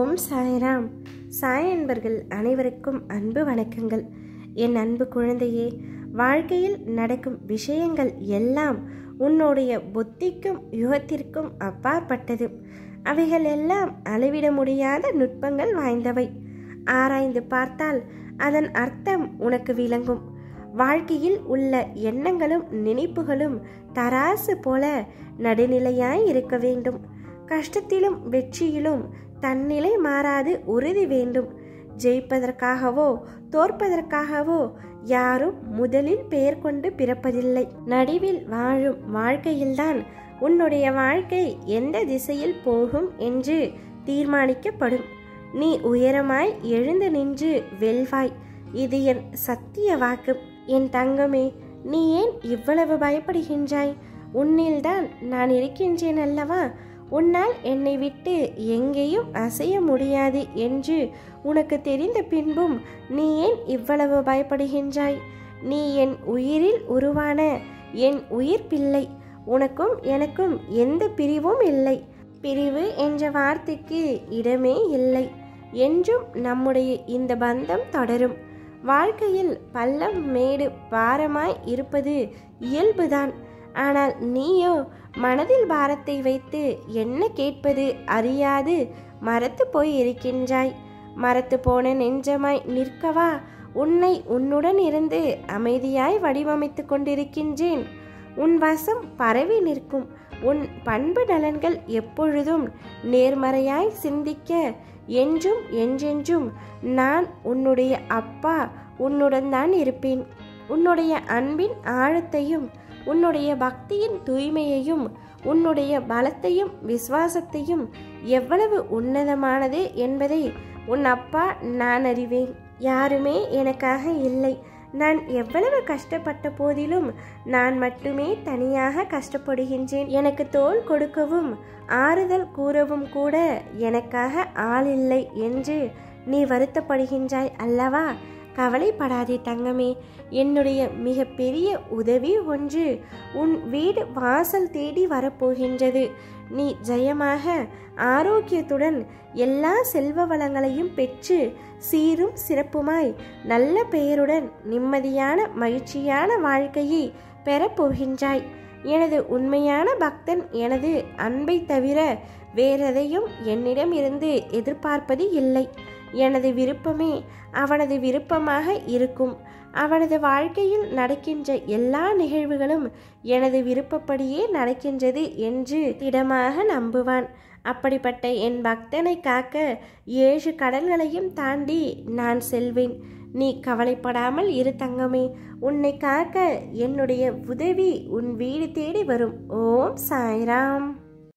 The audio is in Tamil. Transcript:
ஓம் சாய்ராம் சாய் அன்பர்கள் அனைவருக்கும் அன்பு வணக்கங்கள் என் அன்பு குழந்தையே வாழ்க்கையில் நடக்கும் விஷயங்கள் எல்லாம் உன்னுடைய புத்திக்கும் யுகத்திற்கும் அப்பாற்பட்டது அவைகள் எல்லாம் அளவிட முடியாத நுட்பங்கள் வாய்ந்தவை ஆராய்ந்து பார்த்தால் அதன் அர்த்தம் உனக்கு விளங்கும் வாழ்க்கையில் உள்ள எண்ணங்களும் நினைப்புகளும் தராசு போல நடுநிலையாய் இருக்க வேண்டும் கஷ்டத்திலும் வெற்றியிலும் தன்னிலை மாறாது உறுதி வேண்டும் ஜெயிப்பதற்காகவோ தோற்பதற்காகவோ யாரும் முதலில் பெயர் கொண்டு பிறப்பதில்லை நடுவில் வாழும் வாழ்க்கையில்தான் உன்னுடைய வாழ்க்கை எந்த திசையில் போகும் என்று தீர்மானிக்கப்படும் நீ உயரமாய் எழுந்து நின்று வெல்வாய் இது என் சத்திய வாக்கு என் தங்கமே நீ ஏன் இவ்வளவு பயப்படுகின்றாய் உன்னில்தான் நான் இருக்கின்றேன் அல்லவா உன்னால் என்னை விட்டு எங்கேயும் அசைய முடியாது என்று உனக்கு தெரிந்த பின்பும் நீ ஏன் இவ்வளவு பயப்படுகின்றாய் நீ என் உயிரில் உருவான என் உயிர் பிள்ளை உனக்கும் எனக்கும் எந்த பிரிவும் இல்லை பிரிவு என்ற வார்த்தைக்கு இடமே இல்லை என்றும் நம்முடைய இந்த பந்தம் தொடரும் வாழ்க்கையில் பள்ளம் மேடு பாரமாய் இருப்பது இயல்புதான் ஆனால் நீயோ மனதில் பாரத்தை வைத்து என்ன கேட்பது அறியாது மரத்து போய் இருக்கின்றாய் மரத்து போன நெஞ்சமாய் நிற்கவா உன்னை உன்னுடன் இருந்து அமைதியாய் வடிவமைத்து கொண்டிருக்கின்றேன் உன் வசம் பரவி நிற்கும் உன் பண்பு நலன்கள் எப்பொழுதும் நேர்மறையாய் சிந்திக்க என்றும் என்றென்றும் நான் உன்னுடைய அப்பா உன்னுடன் தான் இருப்பேன் உன்னுடைய அன்பின் ஆழத்தையும் உன்னுடைய பக்தியின் தூய்மையையும் உன்னுடைய பலத்தையும் விசுவாசத்தையும் எவ்வளவு உன்னதமானது என்பதை உன் அப்பா நான் அறிவேன் யாருமே எனக்காக இல்லை நான் எவ்வளவு கஷ்டப்பட்ட போதிலும் நான் மட்டுமே தனியாக கஷ்டப்படுகின்றேன் எனக்கு தோல் கொடுக்கவும் ஆறுதல் கூறவும் கூட எனக்காக ஆள் இல்லை என்று நீ வருத்தப்படுகின்றாய் அல்லவா கவலைப்படாதே தங்கமே என்னுடைய மிக பெரிய உதவி ஒன்று உன் வீடு வாசல் தேடி வரப்போகின்றது நீ ஜெயமாக ஆரோக்கியத்துடன் எல்லா செல்வ வளங்களையும் பெற்று சீரும் சிறப்புமாய் நல்ல பெயருடன் நிம்மதியான மகிழ்ச்சியான வாழ்க்கையை பெறப்போகின்றாய் எனது உண்மையான பக்தன் எனது அன்பை தவிர வேறெதையும் என்னிடம் இருந்து எதிர்பார்ப்பது இல்லை எனது விருப்பமே அவனது விருப்பமாக இருக்கும் அவனது வாழ்க்கையில் நடக்கின்ற எல்லா நிகழ்வுகளும் எனது விருப்பப்படியே நடக்கின்றது என்று திடமாக நம்புவான் அப்படிப்பட்ட என் பக்தனை காக்க ஏழு கடல்களையும் தாண்டி நான் செல்வேன் நீ கவலைப்படாமல் இரு தங்கமே உன்னை காக்க என்னுடைய உதவி உன் வீடு தேடி வரும் ஓம் சாய்ராம்